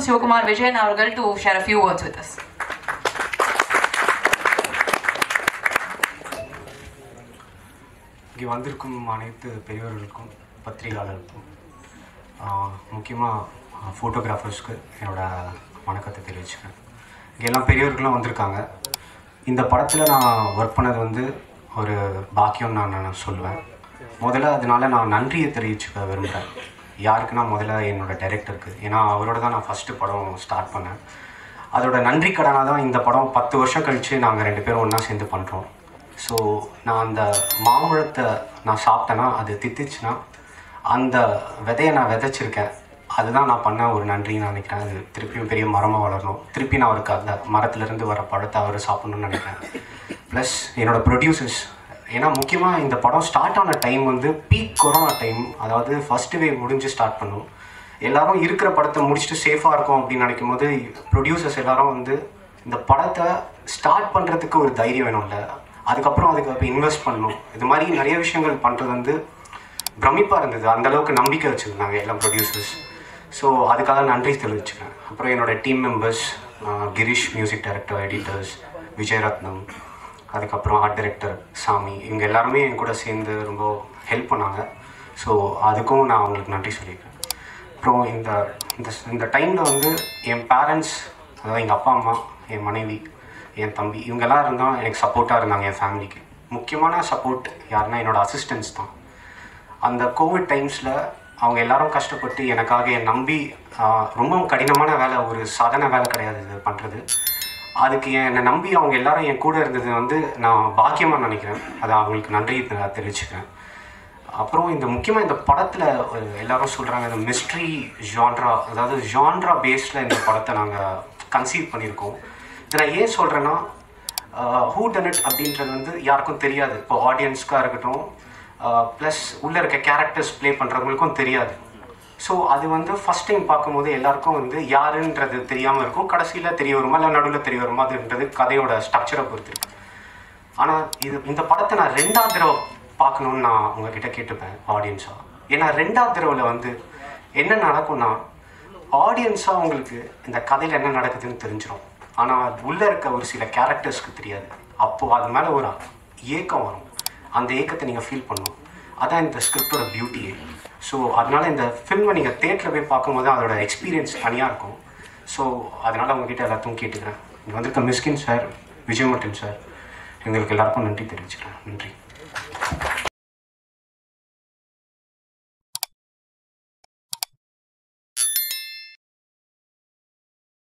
Sivakumar Vijayan அவர்கள் to share a few words with us. இங்கே வந்திருக்கும் அனைத்து பெரியவர்களுக்கும் பத்திரிகையாளருக்கும் முக்கியமாக ஃபோட்டோகிராஃபர்ஸ்க்கு என்னோட வணக்கத்தை தெரிவிச்சுக்கிறேன் இங்கே எல்லாம் பெரியவர்களும் வந்திருக்காங்க இந்த படத்தில் நான் ஒர்க் பண்ணது வந்து ஒரு பாக்கியம் நான் நான் சொல்லுவேன் முதல்ல அதனால நான் நன்றியை தெரிவிச்சுக்க விரும்புகிறேன் யாருக்குன்னா முதல்ல என்னோட டைரக்டருக்கு ஏன்னா அவரோட தான் நான் ஃபஸ்ட்டு படம் ஸ்டார்ட் பண்ணேன் அதோட நன்றி கடனாக தான் இந்த படம் பத்து வருஷம் கழித்து நாங்கள் ரெண்டு பேரும் ஒன்றா சேர்ந்து பண்ணுறோம் ஸோ நான் அந்த மாம்பழத்தை நான் சாப்பிட்டேன்னா அது தித்திச்சுன்னா அந்த விதையை நான் விதைச்சிருக்கேன் அதுதான் நான் பண்ண ஒரு நன்றின்னு நினைக்கிறேன் அது திருப்பியும் பெரிய மரமாக வளரணும் திருப்பி நான் அவருக்கு அந்த மரத்துலேருந்து வர பழத்தை அவர் சாப்பிடணும்னு நினைக்கிறேன் ப்ளஸ் என்னோடய ப்ரொடியூசர்ஸ் ஏன்னா முக்கியமாக இந்த படம் ஸ்டார்ட் ஆன டைம் வந்து பீக் கொரோனா டைம் அதாவது ஃபர்ஸ்ட் வேவ் முடிஞ்சு ஸ்டார்ட் பண்ணும் எல்லாரும் இருக்கிற படத்தை முடிச்சுட்டு சேஃபாக இருக்கும் அப்படின்னு நினைக்கும் போது ப்ரொடியூசர்ஸ் எல்லாரும் வந்து இந்த படத்தை ஸ்டார்ட் பண்ணுறதுக்கு ஒரு தைரியம் வேணும்ல அதுக்கப்புறம் அதுக்கு இன்வெஸ்ட் பண்ணணும் இது மாதிரி நிறைய விஷயங்கள் பண்ணுறது வந்து பிரமிப்பாக இருந்தது அந்த அளவுக்கு நம்பிக்கை வச்சுருந்தாங்க எல்லா ப்ரொடியூசர்ஸ் ஸோ அதுக்காக நன்றி தெரிவிச்சுக்கிறேன் அப்புறம் என்னோட team members Girish music director editors Vijayaratnam அதுக்கப்புறம் ஆர்ட் டைரக்டர் சாமி இவங்க எல்லாருமே என் கூட சேர்ந்து ரொம்ப ஹெல்ப் பண்ணாங்க ஸோ அதுக்கும் நான் அவங்களுக்கு நன்றி சொல்லியிருக்கேன் அப்புறம் இந்த இந்த இந்த டைமில் வந்து என் பேரண்ட்ஸ் அதாவது எங்கள் அப்பா அம்மா என் மனைவி என் தம்பி இவங்கெல்லாம் இருந்தால் எனக்கு சப்போர்ட்டாக இருந்தாங்க என் ஃபேமிலிக்கு முக்கியமான சப்போர்ட் யாருன்னா என்னோடய அசிஸ்டன்ஸ் தான் அந்த கோவிட் டைம்ஸில் அவங்க எல்லாரும் கஷ்டப்பட்டு எனக்காக என் நம்பி ஆஹ், ரொம்ப கடினமான வேலை ஒரு சாதாரண வேலை கிடையாது இது பண்ணுறது அதுக்கு என்னை நம்பி அவங்க எல்லாரும் என் கூட இருந்தது வந்து நான் பாக்கியமாக நினைக்கிறேன் அதை அவங்களுக்கு நன்றி தெ- தெரிவிச்சுக்கிறேன் அப்புறம் இந்த முக்கியமாக இந்த படத்தில் எல்லாரும் சொல்கிறாங்க இந்த மிஸ்ட்ரி ஜான்ரா அதாவது ஜான்ரா பேஸில் இந்த படத்தை நாங்கள் கன்சீவ் பண்ணியிருக்கோம் இதை நான் ஏன் சொல்கிறேன்னா ஹூ டன் இட் அப்படின்றது வந்து யாருக்கும் தெரியாது இப்போ ஆடியன்ஸ்க்காக இருக்கட்டும் ப்ளஸ் உள்ளே இருக்க கேரக்டர்ஸ் ப்ளே பண்ணுறவங்களுக்கும் தெரியாது ஸோ அது வந்து ஃபஸ்ட் டைம் பார்க்கும்போது எல்லாருக்கும் வந்து யாருன்றது தெரியாமல் இருக்கும் கடைசியில் தெரிய வருமா இல்லை நடுவில் தெரிய வருமா அதுன்றது கதையோட ஸ்ட்ரக்சரை பொறுத்து இருக்கு ஆனால் இது இந்த படத்தை நான் ரெண்டாவது தடவை பார்க்கணுன்னு நான் உங்ககிட்ட கேட்டுப்பேன் ஆடியன்ஸாக ஏன்னா ரெண்டாவது தடவையில் வந்து என்ன நடக்கும்னா ஆடியன்ஸாக உங்களுக்கு இந்த கதையில் என்ன நடக்குதுன்னு தெரிஞ்சிடும் ஆனால் உள்ளே இருக்க ஒரு சில கேரக்டர்ஸ்க்கு தெரியாது அப்போது அது மேலே ஒரு ஏக்கம் வரும் அந்த ஏக்கத்தை நீங்கள் ஃபீல் பண்ணணும் அதான் இந்த ஸ்கிரிப்டோட பியூட்டியே ஸோ அதனால இந்த ஃபில்மை நீங்கள் தேட்டரில் போய் பார்க்கும்போது அதோட எக்ஸ்பீரியன்ஸ் தனியாக இருக்கும் ஸோ அதனால் உங்ககிட்ட எல்லாத்தையும் கேட்டுக்கிறேன் இங்கே வந்திருக்க மிஸ்கின் சார் விஜயமட்டன் சார் எங்களுக்கு எல்லாருக்கும் நன்றி தெரிவிச்சுக்கிறேன் நன்றி